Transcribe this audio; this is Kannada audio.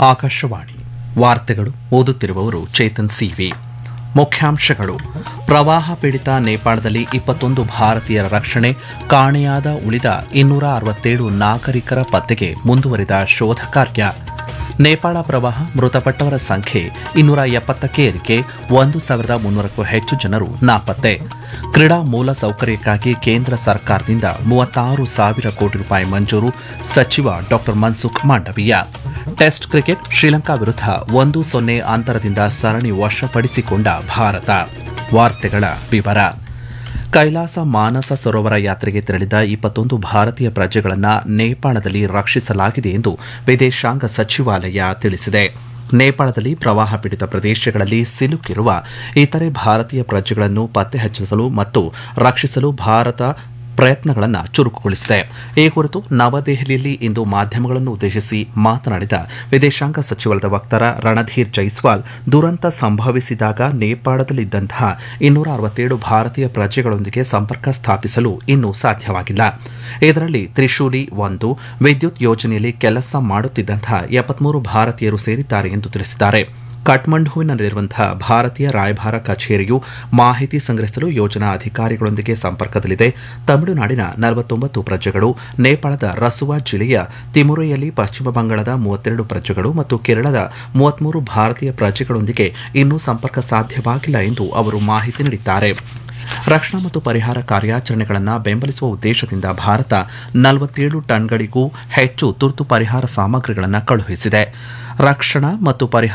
ಆಕಾಶವಾಣಿ ವಾರ್ತೆಗಳು ಓದುತ್ತಿರುವವರು ಚೇತನ್ ಸಿವಿ ಮುಖ್ಯಾಂಶಗಳು ಪ್ರವಾಹ ಪೀಡಿತ ನೇಪಾಳದಲ್ಲಿ ಇಪ್ಪತ್ತೊಂದು ಭಾರತೀಯರ ರಕ್ಷಣೆ ಕಾಣೆಯಾದ ಉಳಿದ ಇನ್ನೂರ ಅರವತ್ತೇಳು ನಾಗರಿಕರ ಪತ್ತೆಗೆ ಮುಂದುವರಿದ ಶೋಧ ಕಾರ್ಯ ನೇಪಾಳ ಪ್ರವಾಹ ಮೃತಪಟ್ಟವರ ಸಂಖ್ಯೆ ಇನ್ನೂರ ಎಪ್ಪತ್ತಕ್ಕೆ ಏರಿಕೆ ಒಂದು ಸಾವಿರದ ಮುನ್ನೂರಕ್ಕೂ ಹೆಚ್ಚು ಜನರು ನಾಪತ್ತೆ ಕ್ರೀಡಾ ಮೂಲ ಸೌಕರ್ಯಕ್ಕಾಗಿ ಕೇಂದ್ರ ಸರ್ಕಾರದಿಂದ ಮೂವತ್ತಾರು ಸಾವಿರ ಕೋಟಿ ರೂಪಾಯಿ ಮಂಜೂರು ಸಚಿವ ಡಾ ಮನ್ಸುಖ್ ಮಾಂಡವೀಯ ಟೆಸ್ಟ್ ಕ್ರಿಕೆಟ್ ಶ್ರೀಲಂಕಾ ವಿರುದ್ಧ ಒಂದು ಸೊನ್ನೆ ಅಂತರದಿಂದ ಸರಣಿ ವಶಪಡಿಸಿಕೊಂಡ ಭಾರತ ವಾರ್ತೆಗಳ ವಿವರ ಕೈಲಾಸ ಮಾನಸ ಸರೋವರ ಯಾತ್ರೆಗೆ ತೆರಳಿದ ಇಪ್ಪತ್ತೊಂದು ಭಾರತೀಯ ಪ್ರಜೆಗಳನ್ನು ನೇಪಾಳದಲ್ಲಿ ರಕ್ಷಿಸಲಾಗಿದೆ ಎಂದು ವಿದೇಶಾಂಗ ಸಚಿವಾಲಯ ತಿಳಿಸಿದೆ ನೇಪಾಳದಲ್ಲಿ ಪ್ರವಾಹ ಪೀಡಿತ ಪ್ರದೇಶಗಳಲ್ಲಿ ಸಿಲುಕಿರುವ ಇತರೆ ಭಾರತೀಯ ಪ್ರಜೆಗಳನ್ನು ಪತ್ತೆ ಹಚ್ಚಿಸಲು ಮತ್ತು ರಕ್ಷಿಸಲು ಭಾರತ ಪ್ರಯತ್ನಗಳನ್ನು ಚುರುಕುಗೊಳಿಸಿದೆ ಈ ಕುರಿತು ನವದೆಹಲಿಯಲ್ಲಿ ಇಂದು ಮಾಧ್ಯಮಗಳನ್ನು ಉದ್ದೇಶಿಸಿ ಮಾತನಾಡಿದ ವಿದೇಶಾಂಗ ಸಚಿವಾಲಯದ ವಕ್ತಾರ ರಣಧೀರ್ ಜೈಸ್ವಾಲ್ ದುರಂತ ಸಂಭವಿಸಿದಾಗ ನೇಪಾಳದಲ್ಲಿದ್ದಂತಹ ಇನ್ನೂರ ಅರವತ್ತೇಳು ಭಾರತೀಯ ಪ್ರಜೆಗಳೊಂದಿಗೆ ಸಂಪರ್ಕ ಸ್ಥಾಪಿಸಲು ಇನ್ನೂ ಸಾಧ್ಯವಾಗಿಲ್ಲ ಇದರಲ್ಲಿ ತ್ರಿಶೂಲಿ ಒಂದು ವಿದ್ಯುತ್ ಯೋಜನೆಯಲ್ಲಿ ಕೆಲಸ ಮಾಡುತ್ತಿದ್ದಂತಹ ಎಪ್ಪತ್ಮೂರು ಭಾರತೀಯರು ಸೇರಿದ್ದಾರೆ ಎಂದು ತಿಳಿಸಿದ್ದಾರೆ ಕಠ್ಮಂಡುವಿನಲ್ಲಿರುವಂತಹ ಭಾರತೀಯ ರಾಯಭಾರ ಕಚೇರಿಯು ಮಾಹಿತಿ ಸಂಗ್ರಹಿಸಲು ಯೋಜನಾ ಅಧಿಕಾರಿಗಳೊಂದಿಗೆ ಸಂಪರ್ಕದಲ್ಲಿದೆ ತಮಿಳುನಾಡಿನ ನಲವತ್ತೊಂಬತ್ತು ಪ್ರಜೆಗಳು ನೇಪಾಳದ ರಸುವಾ ಜಿಲ್ಲೆಯ ತಿಮುರೆಯಲ್ಲಿ ಪಶ್ಚಿಮ ಬಂಗಾಳದ ಮೂವತ್ತೆರಡು ಪ್ರಜೆಗಳು ಮತ್ತು ಕೇರಳದ ಮೂವತ್ಮೂರು ಭಾರತೀಯ ಪ್ರಜೆಗಳೊಂದಿಗೆ ಇನ್ನೂ ಸಂಪರ್ಕ ಸಾಧ್ಯವಾಗಿಲ್ಲ ಎಂದು ಅವರು ಮಾಹಿತಿ ನೀಡಿದ್ದಾರೆ ರಕ್ಷಣಾ ಮತ್ತು ಪರಿಹಾರ ಕಾರ್ಯಾಚರಣೆಗಳನ್ನು ಬೆಂಬಲಿಸುವ ಉದ್ದೇಶದಿಂದ ಭಾರತ ನಲವತ್ತೇಳು ಟನ್ಗಳಿಗೂ ಹೆಚ್ಚು ತುರ್ತು ಪರಿಹಾರ ಸಾಮಗ್ರಿಗಳನ್ನು ಕಳುಹಿಸಿದೆ ರಕ್ಷಣಾ ಮತ್ತು ಪರಿಹಾರ